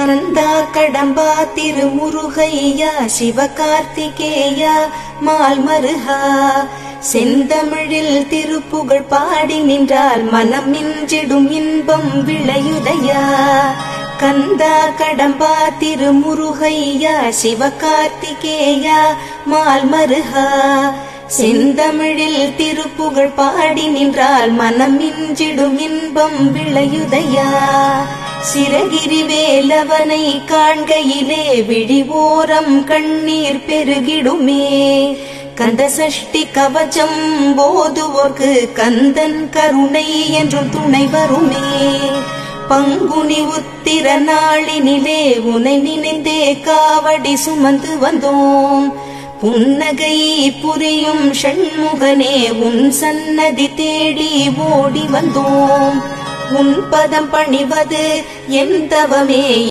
கந்தா கடம்பா திருமுருகையா சிவகார்த்திகேயா மால்மருகா செந்தமிழில் திருப்புகழ் பாடி நின்றால் மனம் மிஞ்சிடும் இன்பம் விளையுதையா கந்தா கடம்பா திருமுருகையா சிவகார்த்திகேயா மால்மருகா செந்தமிழில் திருப்புகழ் பாடி நின்றால் மனம் மிஞ்சிடும் இன்பம் விளையுதையா சிறகிரி வேலவனை காண்கையிலே விழிவோரம் கண்ணீர் பெருகிடுமே கந்த சஷ்டி கவச்சம் போதுவோர்க்கு கந்தன் கருணை என்றும் துணை வருமே பங்குனி உத்திர நாளினிலே உனை நினைந்தே காவடி சுமந்து வந்தோம் புன்னகை புரியும் ஷண்முகனே உன் சன்னதி தேடி ஓடி வந்தோம் உன் பதம் பணிவது என் தவமே